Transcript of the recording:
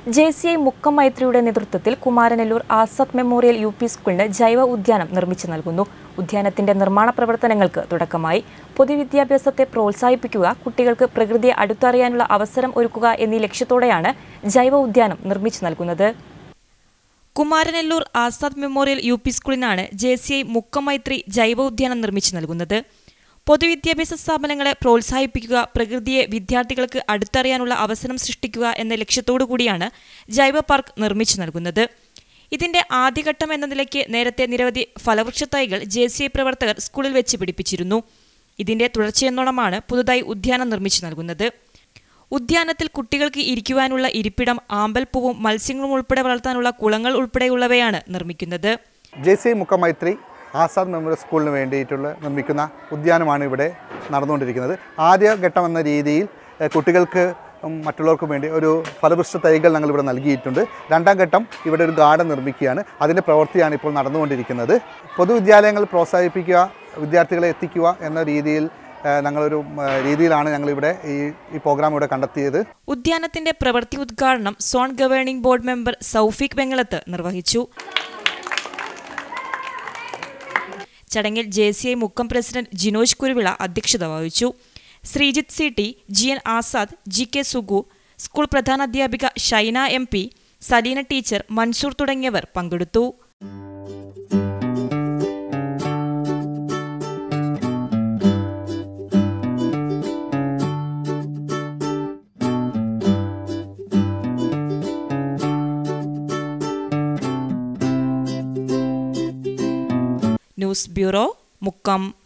J C I Mukkam മൈത്രിയുടെ നേതൃത്വത്തിൽ Kumaranellur Azad memorial U P സ്കൂളിന് ജൈവ ഉദ്യാനം നിർമ്മിച്ചു നൽകുന്നു ഉദ്യാനത്തിന്റെ നിർമ്മാണ പ്രവർത്തനങ്ങൾക്ക് തുടക്കമായി പൊതുവിദ്യാഭ്യാസത്തെ പ്രോത്സാഹിപ്പിക്കുക കുട്ടികൾക്ക് പ്രകൃതിയെ അടുത്തറിയാനുള്ള അവസരം ഒരുക്കുക എന്നീ ലക്ഷ്യത്തോടെയാണ് ജൈവ ഉദ്യാനം നിർമ്മിച്ചു നൽകുന്നത് Kumaranellur Azad memorial U P സ്കൂളിനാണ് J C I Mukkam Maithri ജൈവ ഉദ്യാനം നിർമ്മിച്ചു നൽകുന്നത് പൊതുവിദ്യാഭ്യാസ സ്ഥാപനങ്ങളെ പ്രോത്സാഹിപ്പിക്കുക പ്രകൃതിയെ വിദ്യാർത്ഥികൾക്ക് അടുത്തറിയാനുള്ള അവസരം സൃഷ്ടിക്കുക എന്ന ലക്ഷ്യത്തോടു കൂടിയാണ് ജൈവ പാർക്ക് നിർമ്മിച്ചു നൽകുന്നത് ഇതിന്റെ ആദ്യഘട്ടം എന്ന നിലയ്ക്ക് നേരത്തെ നിരവധി ഫലവൃക്ഷ തൈകൾ ജെ സി ഐ പ്രവർത്തകർ സ്കൂളിൽ വെച്ച് പിടിപ്പിച്ചിരുന്നു ഇതിന്റെ തുടർച്ചയെന്നോണമാണ് പുതുതായി ഉദ്യാനം നിർമ്മിച്ചു നൽകുന്നത് ഉദ്യാനത്തിൽ കുട്ടികൾക്ക് ഇരിക്കുവാനുള്ള ഇരിപ്പിടം ആമ്പൽപ്പൂവും മത്സ്യങ്ങളും ഉൾപ്പെടെ വളർത്താനുള്ള കുളങ്ങൾ ഉൾപ്പെടെയുള്ളവയാണ് നിർമ്മിക്കുന്നത് J C Mukkam Maithri Azad memorial സ്കൂളിന് വേണ്ടിയിട്ടുള്ള നിർമ്മിക്കുന്ന ഉദ്യാനമാണ് ഇവിടെ നടന്നുകൊണ്ടിരിക്കുന്നത് ആദ്യ ഘട്ടം എന്ന രീതിയിൽ എഹ്, കുട്ടികൾക്ക് ഉം, മറ്റുള്ളവർക്കും വേണ്ടി ഒരു ഫലവൃക്ഷ തൈകൾ ഞങ്ങൾ ഇവിടെ നൽകിയിട്ടുണ്ട് രണ്ടാം ഘട്ടം ഇവിടെ ഒരു ഗാർഡൻ നിർമ്മിക്കുകയാണ് അതിൻ്റെ പ്രവൃത്തിയാണ് ഇപ്പോൾ നടന്നുകൊണ്ടിരിക്കുന്നത് പൊതുവിദ്യാലയങ്ങൾ പ്രോത്സാഹിപ്പിക്കുക വിദ്യാർത്ഥികളെ എത്തിക്കുക എന്ന രീതിയിൽ എഹ്, ഞങ്ങളൊരു ഉം, ഏഹ്, രീതിയിലാണ് ഞങ്ങളിവിടെ ഈ ഈ പ്രോഗ്രാം ഇവിടെ കണ്ടെത്തിയത് ഉദ്യാനത്തിന്റെ പ്രവൃത്തി ഉദ്ഘാടനം zone governing board member Saufiq Vengalath നിർവഹിച്ചു ചടങ്ങിൽ J C I Mukkam president Jinoj Kuruvila അധ്യക്ഷത വഹിച്ചു Sreejith C T G N Azad G K Sugu school പ്രധാനാധ്യാപിക Shaina M P Saleena teacher Mansoor തുടങ്ങിയവർ പങ്കെടുത്തു ന്യൂസ് ബ്യൂറോ മുക്കം